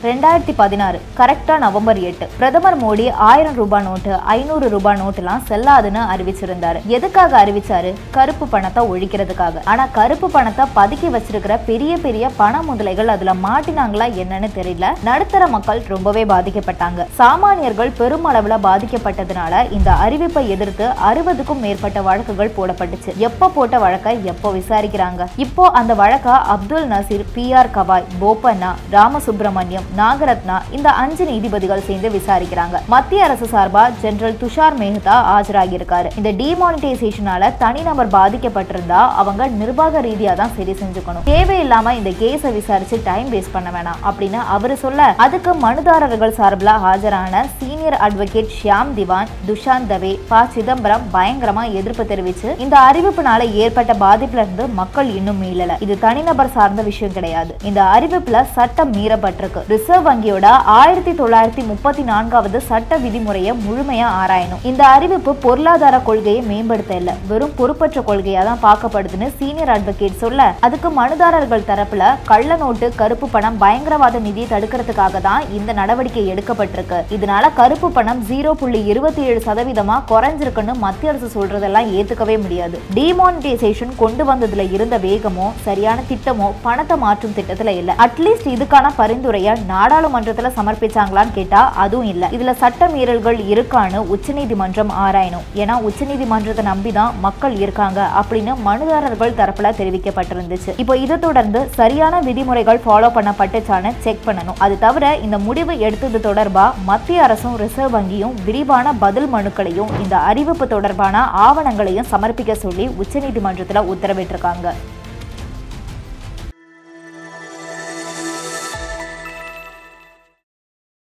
ரெண்டாயிரத்தி பதினாறு கரெக்டா நவம்பர் எட்டு பிரதமர் மோடி ஆயிரம் ரூபாய் நோட்டு ஐநூறு ரூபாய் நோட்டுலாம் செல்லாதுன்னு அறிவிச்சிருந்தாரு எதுக்காக அறிவிச்சாரு கருப்பு பணத்தை ஒழிக்கிறதுக்காக ஆனா கருப்பு பணத்தை பதுக்கி வச்சிருக்கிற பெரிய பெரிய பண முதலைகள் அதுல மாட்டினாங்களா என்னன்னு தெரியல நடுத்தர மக்கள் ரொம்பவே பாதிக்கப்பட்டாங்க சாமானியர்கள் பெருமளவுல பாதிக்கப்பட்டதுனால இந்த அறிவிப்பை எதிர்த்து அறுபதுக்கும் மேற்பட்ட வழக்குகள் போடப்பட்டுச்சு எப்ப போட்ட வழக்கை எப்போ விசாரிக்கிறாங்க இப்போ அந்த வழக்கை அப்துல் நசீர் பி ஆர் கவாய் போபண்ணா ராமசுப்ரமணியம் நாகரத்னா இந்த அஞ்சு நீதிபதிகள் சேர்ந்து விசாரிக்கிறாங்க மத்திய அரசு சார்பா ஜெனரல் துஷார் மேஹ்தா ஆஜராகியிருக்காரு இந்த டிமானிட்டைசேஷனால தனிநபர் பாதிக்கப்பட்டிருந்தா அவங்க நிர்வாக ரீதியா தான் சரி செஞ்சுக்கணும் தேவையில்லாம இந்த கேஸை விசாரிச்சு டைம் வேஸ்ட் பண்ண வேணாம் அப்படின்னு அவரு சொல்ல அதுக்கு மனுதாரர்கள் சார்பில் ஆஜரான senior advocate Shyam Divan Dushyant Dave P Chidambaram பயங்கரமா எதிர்ப்பு தெரிவிச்சு இந்த அறிவிப்புனால ஏற்பட்ட பாதிப்புல இருந்து மக்கள் இன்னும் மீளல இது தனிநபர் சார்ந்த விஷயம் கிடையாது இந்த அறிவிப்புல சட்டம் மீறப்பட்டிருக்கு ரிசர்வ் வங்கியோட ஆயிரத்தி தொள்ளாயிரத்தி முப்பத்தி நான்காவது சட்ட விதிமுறையை முழுமையா ஆராயணும் இந்த அறிவிப்பு பொருளாதார கொள்கையை மேம்படுத்த இல்ல வெறும் பொறுப்பற்ற கொள்கையா தான் பார்க்கப்படுதுன்னு சீனியர் அட்வொகேட் சொல்ல அதுக்கு மனுதாரர்கள் தரப்புல கள்ள நோட்டு கருப்பு பணம் பயங்கரவாத நிதியை தடுக்கிறதுக்காக தான் இந்த நடவடிக்கை எடுக்கப்பட்டிருக்கு இதனால கருப்பு பணம் ஜீரோ புள்ளி இருபத்தி ஏழு சதவீதமா குறைஞ்சிருக்குன்னு மத்திய அரசு சொல்றதெல்லாம் ஏத்துக்கவே முடியாது டிமானிட்டைசேஷன் கொண்டு வந்ததுல இருந்த வேகமோ சரியான திட்டமோ பணத்தை மாற்றும் திட்டத்துல இல்ல அட்லீஸ்ட் இதுக்கான பரிந்துரைய நாடாளுமன்றத்துல சமர்ப்பிச்சாங்களான்னு கேட்டா அதுவும் இல்ல இதுல சட்ட மீறல்கள் இருக்கான்னு உச்சநீதிமன்றம் ஆராயணும் ஏன்னா உச்சநீதிமன்றத்தை நம்பிதான் மக்கள் இருக்காங்க அப்படின்னு மனுதாரர்கள் தரப்புல தெரிவிக்கப்பட்டிருந்துச்சு இப்போ இதை தொடர்ந்து சரியான விதிமுறைகள் ஃபாலோ பண்ணப்பட்டுச்சான்னு செக் பண்ணணும் அது தவிர இந்த முடிவு எடுத்தது தொடர்பா மத்திய அரசும் ரிசர்வ் வங்கியும் விரிவான பதில் மனுக்களையும் இந்த அறிவிப்பு தொடர்பான ஆவணங்களையும் சமர்ப்பிக்க சொல்லி உச்சநீதிமன்றத்துல உத்தரவிட்டிருக்காங்க